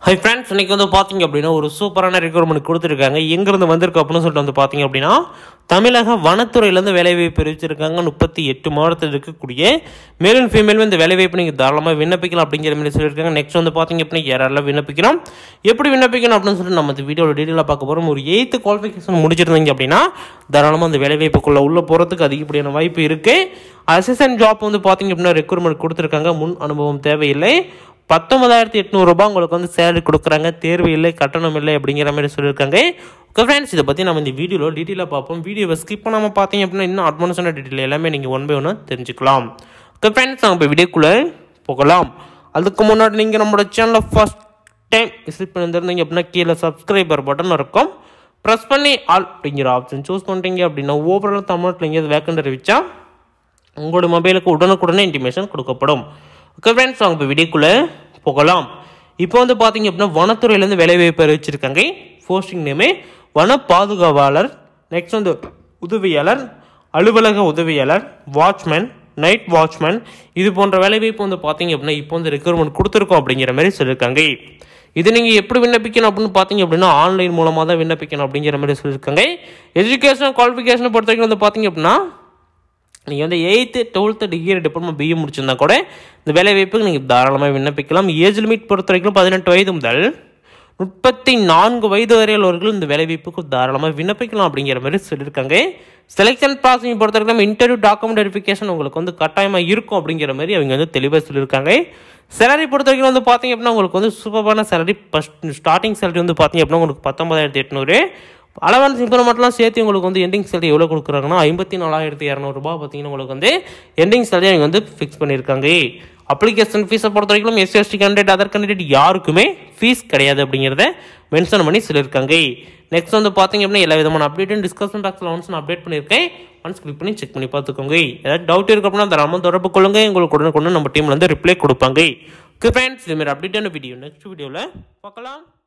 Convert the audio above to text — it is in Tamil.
ஹை ஃப்ரெண்ட்ஸ் இன்னைக்கு வந்து பார்த்தீங்க அப்படின்னா ஒரு சூப்பரான ரெக்ரூட்மெண்ட் கொடுத்துருக்காங்க எங்கேருந்து வந்திருக்கு அப்படின்னு சொல்லிட்டு வந்து பார்த்தீங்க அப்படின்னா தமிழக வனத்துறையிலேருந்து வேலைவாய்ப்பு அறிவிச்சிருக்காங்க முப்பத்தி எட்டு மாவட்டத்தில் இருக்கக்கூடிய மேல் அண்ட் ஃபீமேல் இந்த வேலைவாய்ப்பு நீங்கள் தாராளமாக விண்ணப்பிக்கலாம் அப்படிங்கிற மாதிரி சொல்லியிருக்காங்க நெக்ஸ்ட் வந்து பார்த்தீங்க அப்படின்னா யாரெல்லாம் விண்ணப்பிக்கலாம் எப்படி விண்ணப்பிக்கணும் அப்படின்னு சொல்லிட்டு நம்ம இந்த வீடியோவில் டீட்டெயிலாக பார்க்க போகிறோம் ஒரு எயித்து குவாலிஃபிகேஷன் முடிச்சிருந்தீங்க அப்படின்னா தாராளமாக அந்த வேலைவாய்ப்புக்குள்ளே உள்ளே போகிறதுக்கு அதிகப்படியான வாய்ப்பு இருக்குது அசிஸ்டன்ட் ஜாப் வந்து பார்த்தீங்க அப்படின்னா ரெக்ரூட்மெண்ட் கொடுத்துருக்காங்க முன் அனுபவம் தேவையில்லை பத்தொன்பதாயிரத்தி எட்நூறுபா உங்களுக்கு வந்து சேலரி கொடுக்குறாங்க தேர்வு இல்லை கட்டணம் இல்லை அப்படிங்கிற மாதிரி சொல்லியிருக்காங்க ஓகே ஃப்ரெண்ட்ஸ் இதை பற்றி நம்ம இந்த வீடியோவில் டீட்டெயிலாக பார்ப்போம் வீடியோவை ஸ்கிப் பண்ணாமல் பார்த்தீங்க அப்படின்னா இன்னும் அட்வான்ஸான டீட்டெயில் எல்லாமே நீங்கள் ஒன் பை ஒன்று தெரிஞ்சுக்கலாம் ஓகே ஃப்ரெண்ட்ஸ் நம்ம இப்போ வீடியோக்குள்ளே போகலாம் அதுக்கு முன்னாடி நீங்கள் நம்மளோட சேனலை ஃபஸ்ட் டைம் விசிட் பண்ணியிருந்தீங்க அப்படின்னா கீழே சப்ஸ்கிரைபர் பட்டன் இருக்கும் ப்ரெஸ் பண்ணி ஆல் அப்படிங்கிற ஆப்ஷன் சூஸ் பண்ணிட்டீங்க அப்படின்னா ஓவரால் தமிழ்நாட்டில் எங்கேயாவது வேக்கண்ட் அறிவிச்சா உங்களோட மொபைலுக்கு உடனுக்குடனே இன்டிமேஷன் கொடுக்கப்படும் ஓகே ஃப்ரெண்ட்ஸ் அவங்க இப்போ வீடியோக்குள்ளே போகலாம் இப்போ வந்து பார்த்தீங்க அப்படின்னா வனத்துறையிலேருந்து வேலைவாய்ப்பு அறிவிச்சிருக்காங்க போஸ்டிங் நேமு வன பாதுகாவலர் நெக்ஸ்ட் வந்து உதவியாளர் அலுவலக உதவியாளர் வாட்ச்மேன் நைட் வாட்ச்மேன் இது போன்ற வேலைவாய்ப்பு வந்து பார்த்தீங்க அப்படின்னா இப்போ வந்து ரெக்ரூட்மெண்ட் கொடுத்துருக்கோம் அப்படிங்கிற மாதிரி சொல்லியிருக்காங்க இது நீங்கள் எப்படி விண்ணப்பிக்கணும் அப்படின்னு பார்த்தீங்க அப்படின்னா ஆன்லைன் மூலமாக தான் விண்ணப்பிக்கணும் அப்படிங்கிற மாதிரி சொல்லியிருக்காங்க எஜுகேஷன் குவாலிஃபிகேஷனை பொறுத்த வரைக்கும் வந்து பார்த்தீங்க அப்படின்னா நீங்கள் வந்து eighth twelfth degree diploma BA முடிச்சிருந்தா கூட இந்த வேலை வாய்ப்புக்கு நீங்கள் தாராளமாக விண்ணப்பிக்கலாம் ஏஜ் லிமிட் பொறுத்த வரைக்கும் பதினெட்டு வயது முதல் முப்பத்தி நான்கு வயது வரையுள்ளவர்கள் இந்த வேலை வாய்ப்புக்கு தாராளமாக விண்ணப்பிக்கலாம் அப்படிங்கிற மாதிரி சொல்லியிருக்காங்க செலெக்ஷன் ப்ராசஸிங் பொறுத்த வரைக்கும் இன்டர்வியூ டாக்குமெண்ட் வெரிஃபிகேஷன் உங்களுக்கு வந்து கட்டாயமாக இருக்கும் அப்படிங்கிற மாதிரி அவங்க வந்து தெளிவாக சொல்லியிருக்காங்க சேலரி பொறுத்த வரைக்கும் வந்து பார்த்தீங்க அப்படின்னா உங்களுக்கு வந்து சூப்பரான சேலரி ஃபஸ்ட் ஸ்டார்டிங் சேலரி வந்து பார்த்தீங்க அப்படின்னா உங்களுக்கு பத்தொன்பதாயிரத்தி எட்நூறு அலவன்ஸ் இம்ப்ரூவ்மெண்ட்லாம் சேர்த்து உங்களுக்கு வந்து எண்டிங் சேலரி எவ்வளோ கொடுக்குறாங்கன்னா ஐம்பத்தி நாலாயிரத்தி இரநூறுபா பார்த்தீங்கன்னா உங்களுக்கு வந்து எண்டிங் சேலரி அவங்க வந்து ஃபிக்ஸ் பண்ணியிருக்காங்க அப்ளிகேஷன் ஃபீஸை பொறுத்த வரைக்கும் SC ST candidate other candidate யாருக்குமே ஃபீஸ் கிடையாது அப்படிங்கிறத மென்ஷன் பண்ணி சொல்லியிருக்காங்க நெக்ஸ்ட் வந்து பார்த்தீங்க அப்படின்னா எல்லா விதமான அப்டேட்டும் டிஸ்கஷன் பாக்ஸில் ஒன்ஸ் நான் அப்டேட் பண்ணியிருக்கேன் ஒன்ஸ் கிளிக் பண்ணி செக் பண்ணி பார்த்துக்கோங்க ஏதாவது டவுட் இருக்கு அப்படின்னா தரமாக தொடர்பு கொள்ளுங்க உங்களுக்கு உடனே கொண்டு நம்ம டீமில் வந்து ரிப்ளை கொடுப்பாங்க ஓகே ஃப்ரெண்ட்ஸ் இதுமாரி அப்டேட்டான வீடியோ நெக்ஸ்ட் வீடியோவில் பார்க்கலாம்